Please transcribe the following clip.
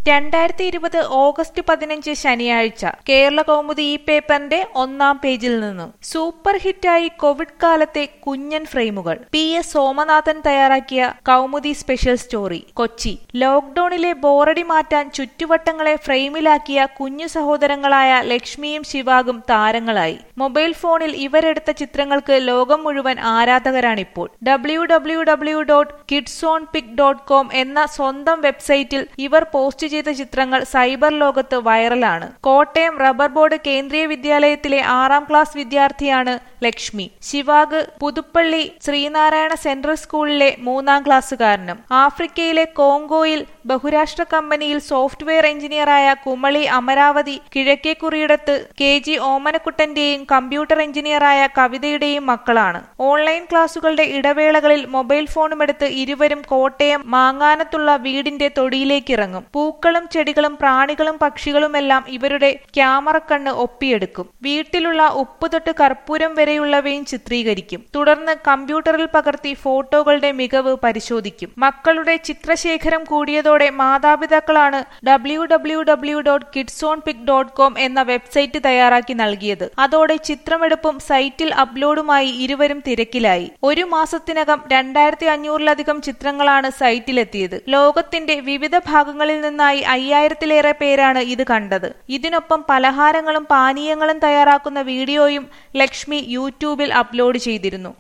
രണ്ടായിരത്തി ഇരുപത് ഓഗസ്റ്റ് പതിനഞ്ച് ശനിയാഴ്ച കേരള കൗമുദി ഈ പേപ്പറിന്റെ ഒന്നാം പേജിൽ നിന്നും സൂപ്പർ ഹിറ്റായി കോവിഡ് കാലത്തെ കുഞ്ഞൻ ഫ്രെയിമുകൾ പി എസ് സോമനാഥൻ തയ്യാറാക്കിയ കൗമുദി സ്പെഷ്യൽ സ്റ്റോറി കൊച്ചി ലോക്ഡൌണിലെ ബോറടി മാറ്റാൻ ചുറ്റുവട്ടങ്ങളെ ഫ്രെയിമിലാക്കിയ കുഞ്ഞു സഹോദരങ്ങളായ ലക്ഷ്മിയും ശിവാഗും താരങ്ങളായി മൊബൈൽ ഫോണിൽ ഇവരെടുത്ത ചിത്രങ്ങൾക്ക് ലോകം മുഴുവൻ ആരാധകരാണിപ്പോൾ W W W dot kids on pic dot com എന്ന സ്വന്തം വെബ്സൈറ്റിൽ ഇവർ പോസ്റ്റ് ചെയ്ത ചിത്രങ്ങൾ സൈബർ ലോകത്ത് വൈറലാണ് കോട്ടയം റബ്ബർ ബോർഡ് കേന്ദ്രീയ വിദ്യാലയത്തിലെ ആറാം ക്ലാസ് വിദ്യാർത്ഥിയാണ് ലക്ഷ്മി ശിവാഗ് പുതുപ്പള്ളി ശ്രീനാരായണ സെൻട്രൽ സ്കൂളിലെ മൂന്നാം ക്ലാസ്സുകാരനും ആഫ്രിക്കയിലെ കോങ്കോയിൽ ബഹുരാഷ്ട്ര കമ്പനിയിൽ സോഫ്റ്റ്വെയർ എഞ്ചിനീയറായ കുമളി അമരാവതി കിഴക്കേക്കുറിയിടത്ത് കെ ജി ഓമനക്കുട്ടന്റെയും കമ്പ്യൂട്ടർ എഞ്ചിനീയറായ കവിതയുടെയും മക്കളാണ് ഓൺലൈൻ ക്ലാസുകളുടെ ഇടവേളകളിൽ മൊബൈൽ ഫോണുമെടുത്ത് ഇരുവരും കോട്ടയം മാങ്ങാനത്തുള്ള വീടിന്റെ തൊടിയിലേക്ക് ഇറങ്ങും പൂക്കളും ചെടികളും പ്രാണികളും പക്ഷികളുമെല്ലാം ഇവരുടെ ക്യാമറ കണ്ണ് ഒപ്പിയെടുക്കും വീട്ടിലുള്ള ഉപ്പ് തൊട്ട് കർപ്പൂരം വരെയുള്ളവയും ചിത്രീകരിക്കും തുടർന്ന് കമ്പ്യൂട്ടറിൽ പകർത്തി ഫോട്ടോകളുടെ മികവ് പരിശോധിക്കും മക്കളുടെ ചിത്രശേഖരം കൂടിയതോടെ മാതാപിതാക്കളാണ് W W W dot kids on pic dot com എന്ന വെബ്സൈറ്റ് തയ്യാറാക്കി നൽകിയത് അതോടെ ചിത്രമെടുപ്പും സൈറ്റിൽ അപ്ലോഡുമായി ഇരുവരും തിരക്കിലായി ഒരു മാസത്തിനകം രണ്ടായിരത്തി അഞ്ഞൂറിലധികം ചിത്രങ്ങളാണ് സൈറ്റിലെത്തിയത് ലോകത്തിന്റെ വിവിധ ഭാഗങ്ങളിൽ നിന്നായി അയ്യായിരത്തിലേറെ പേരാണ് ഇത് കണ്ടത് ഇതിനൊപ്പം പലഹാരങ്ങളും പാനീയങ്ങളും തയ്യാറാക്കുന്ന വീഡിയോയും ലക്ഷ്മി യൂട്യൂബിൽ അപ്ലോഡ് ചെയ്തിരുന്നു